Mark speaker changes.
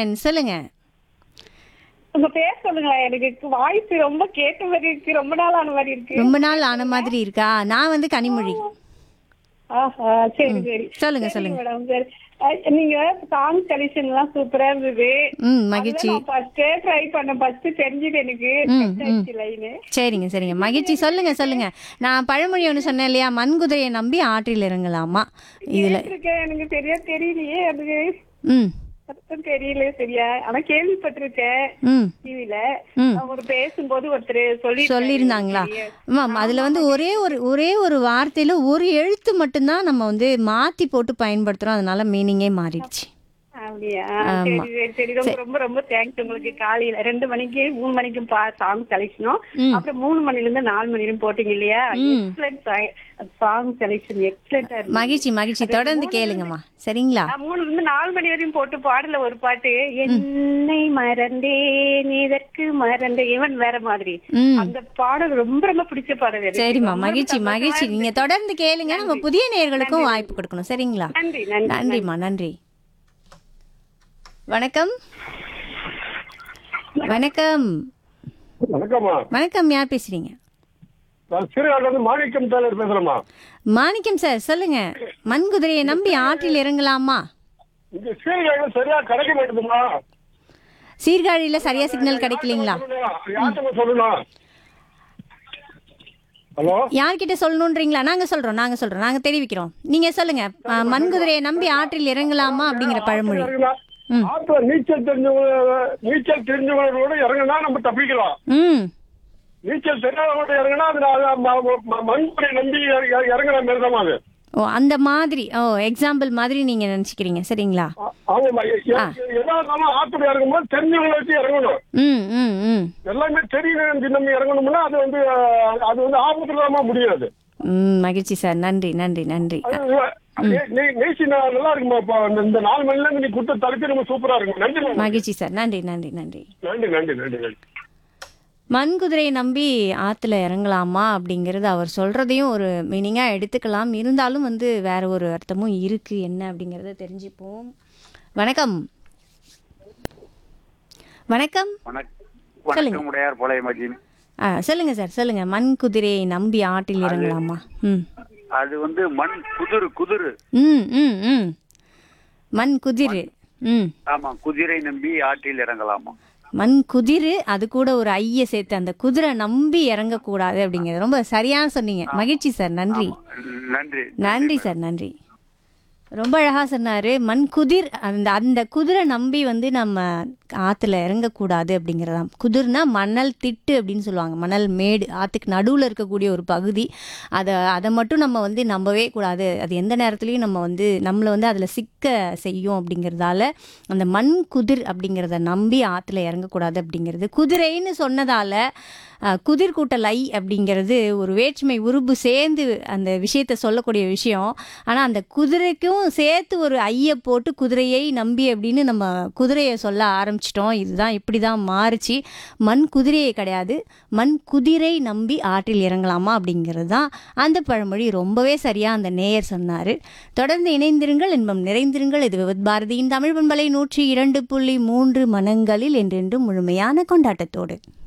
Speaker 1: இருக்கேன் சொல்லுங்க
Speaker 2: உங்க பேர் சொல்லுங்களேன் எனக்கு வாய்ஸ் ரொம்ப கேட்ட மாதிரி இருக்கு ரொம்ப நாள் ஆன மாதிரி இருக்கு
Speaker 1: ரொம்ப நாள் ஆன மாதிரி இருக்கா நான் வந்து கனிமொழி
Speaker 2: ஆஹா சரி சரி
Speaker 1: சொல்லுங்க சொல்லுங்க
Speaker 2: மேடம் சரி அஹ், நீங்க சாங் செலக்ஷன் எல்லாம் சூப்பரா இருந்தது
Speaker 1: ம் மகிழ்ச்சி
Speaker 2: ஃபர்ஸ்டே ட்ரை பண்ண ஃபர்ஸ்ட் தெரிஞ்சது எனக்கு
Speaker 1: ம்,
Speaker 2: லைனு
Speaker 1: சரிங்க சரிங்க மகிழ்ச்சி சொல்லுங்க சொல்லுங்க நான் பழமொழி ஒன்று சொன்னேன் இல்லையா மண்குதிரையை நம்பி ஆற்றில் இறங்கலாமா இதுல
Speaker 2: இருக்கேன் எனக்கு சரியா தெரியலையே அது
Speaker 1: ம்
Speaker 2: அர்த்தம் தெரியல சரியா ஆனா கேள்விப்பட்டிருக்கேன்
Speaker 1: ம்
Speaker 2: டிவில
Speaker 1: ம்.
Speaker 2: ஒரு பேசும்போது ஒருத்தர் சொல்லி
Speaker 1: சொல்லியிருந்தாங்களா மேம் அதுல வந்து ஒரே ஒரு ஒரே ஒரு வார்த்தையில ஒரு எழுத்து மட்டும்தான் நம்ம வந்து மாத்தி போட்டு பயன்படுத்துறோம் அதனால மீனிங்கே மாறிடுச்சு
Speaker 2: அப்படியா சரி சரி சரி ரொம்ப ரொம்ப ரொம்ப தேங்க்ஸ் உங்களுக்கு காலையில ரெண்டு மணிக்கு மூணு மணிக்கும் பா சாங் செலக்ஷனும் அப்புறம் மூணு மணில இருந்து நாலு மணி வரையும் போட்டீங்க இல்லையா எக்ஸலன்ட் சாங் செலக்ஷன் எக்ஸலண்டா இருக்கு
Speaker 1: மகிழ்ச்சி மகிழ்ச்சி தொடர்ந்து கேளுங்கம்மா சரிங்களா
Speaker 2: நான் மூணுல இருந்து நாலு மணி வரையும் போட்டு பாடல ஒரு பாட்டு என்னை மறந்தேன் இதற்கு மறந்தேன் இவன் வேற மாதிரி
Speaker 1: ம்
Speaker 2: அந்த பாடல் ரொம்ப ரொம்ப பிடிச்ச பாடல் எனக்கு.
Speaker 1: சரிம்மா
Speaker 2: ரொம்ப
Speaker 1: மகிழ்ச்சி
Speaker 2: சந்தோஷமா
Speaker 1: மகிழ்ச்சி
Speaker 2: இருக்கு.
Speaker 1: நீங்க தொடர்ந்து கேளுங்க நம்ம புதிய நேயர்களுக்கும் வாய்ப்பு கொடுக்கணும் சரிங்களா
Speaker 2: நன்றி நன்றி
Speaker 1: நன்றிம்மா நன்றி வணக்கம் வணக்கம்
Speaker 3: வணக்கம்மா
Speaker 1: வணக்கம் யார் பேசுறீங்க
Speaker 3: நான் சீர்காழில இருந்து மாணிக்கம் டெய்லர் பேசுறேம்மா
Speaker 1: மாணிக்கம் சார் சொல்லுங்க மண்குதிரையை நம்பி ஆற்றில் இறங்கலாமா
Speaker 3: இங்க சீர்காழில சரியா கிடைக்க மாட்டேதுமா
Speaker 1: சீர்காழியில சரியா சிக்னல் கிடைக்கலீங்களா
Speaker 3: யார்கிட்ட சொல்லணும் ஹலோ
Speaker 1: யார்கிட்ட சொல்லணுன்றீங்களா நாங்க சொல்றோம் நாங்க சொல்றோம் நாங்க தெரிவிக்கிறோம் நீங்க சொல்லுங்க ஆ, மண்குதிரையை நம்பி ஆற்றில் இறங்கலாமா அப்படிங்கிற பழமொழி ம்.
Speaker 3: ஆத்துல நீச்சல் தெரிஞ்சவங்க நீச்சல் தெரிஞ்சவங்களோட இறங்கினா நம்ம தப்பிக்கலாம்
Speaker 1: ம்
Speaker 3: நீச்சல் தெரியாதவங்க இறங்கினா அது அது ம- ம- மண்புரை நம்பி இற- இற- இறங்குற மாதிரி தான் அது
Speaker 1: ஓ அந்த மாதிரி ஓ எக்ஸாம்பிள் மாதிரி நீங்க நினைச்சுக்கிறீங்க சரிங்களா
Speaker 3: ஆ- ஆமாம்மா எ- எ- எதா இருந்தாலும் ஆத்துல இறங்கும்போது தெரிஞ்சவங்களை வச்சு இறங்கணும்
Speaker 1: ம் ம் ம்
Speaker 3: எல்லாமே தெரியணும் நம்ம இறங்கணும்னா அது வந்து அஹ், அது வந்து ஆபத்துல தான் முடியாது
Speaker 1: ம் மகிழ்ச்சி சார் நன்றி நன்றி நன்றி
Speaker 3: அது நெ- நெ- நெய்ச்சி நா- நல்லா இருக்குமா இப்போ இந்த- இந்த நாலு மணில இருந்து நீ கொடுத்த தலைப்பு ரொம்ப சூப்பரா இருக்கும் நன்றி மாமா.
Speaker 1: மகிழ்ச்சி சார் நன்றி நன்றி நன்றி
Speaker 3: நன்றி நன்றி நன்றி நன்றி
Speaker 1: மண்குதிரையை நம்பி ஆற்றுல இறங்கலாமா அப்படிங்கிறது அவர் சொல்கிறதையும் ஒரு மீனிங்காக எடுத்துக்கலாம் இருந்தாலும் வந்து வேற ஒரு அர்த்தமும் இருக்குது என்ன அப்படிங்கிறத தெரிஞ்சுப்போம் வணக்கம் வணக்கம்
Speaker 4: வணக்- வணக்கம் உடையார் போலைய மஜின்
Speaker 1: ஆ சொல்லுங்கள் சார் சொல்லுங்கள் மண் குதிரையை நம்பி ஆற்றில் இறங்கலாமா ம்
Speaker 4: அது வந்து மண் குதிரு குதிரு
Speaker 1: ம் ம் ம் மண் குதிரு ம்
Speaker 4: ஆமா குதிரை நம்பி ஆற்றில் இறங்கலாமா
Speaker 1: மண் குதிரு அது கூட ஒரு ஐய சேர்த்து அந்த குதிரை நம்பி இறங்கக்கூடாது அப்படிங்கிறது ரொம்ப சரியான சொன்னீங்க மகிழ்ச்சி சார் நன்றி
Speaker 4: நன்றி
Speaker 1: நன்றி சார் நன்றி ரொம்ப அழகா சொன்னாரு மண் குதிர் அந்த அந்த குதிரை நம்பி வந்து நம்ம ஆத்துல இறங்கக்கூடாது அப்படிங்கிறதாம் குதிர்னா மணல் திட்டு அப்படின்னு சொல்லுவாங்க மணல் மேடு ஆத்துக்கு நடுவில் இருக்கக்கூடிய ஒரு பகுதி அதை அதை மட்டும் நம்ம வந்து நம்பவே கூடாது அது எந்த நேரத்துலையும் நம்ம வந்து நம்மளை வந்து அதில் சிக்க செய்யும் அப்படிங்கிறதால அந்த மண் குதிர் அப்படிங்கிறத நம்பி ஆற்றுல இறங்கக்கூடாது அப்படிங்கிறது குதிரைன்னு சொன்னதால அஹ், குதிர் கூட்டல் ஐ அப்படிங்கிறது ஒரு வேற்றுமை உருபு சேர்ந்து அந்த விஷயத்தை சொல்லக்கூடிய விஷயம் ஆனால் அந்த குதிரைக்கும் சேர்த்து ஒரு ஐயை போட்டு குதிரையை நம்பி அப்படின்னு நம்ம குதிரையை சொல்ல ஆரம்பிச்சிட்டோம் இதுதான் இப்படி தான் மாறுச்சு மண் குதிரையை கிடையாது மண் குதிரை நம்பி ஆற்றில் இறங்கலாமா அப்படிங்கிறது தான் அந்த பழமொழி ரொம்பவே சரியாக அந்த நேயர் சொன்னார் தொடர்ந்து இணைந்திருங்கள் இன்பம் நிறைந்திருங்கள் இது விவத் பாரதியின் தமிழ் பண்பலை நூற்றி இரண்டு புள்ளி மூன்று மனங்களில் என்றென்றும் முழுமையான கொண்டாட்டத்தோடு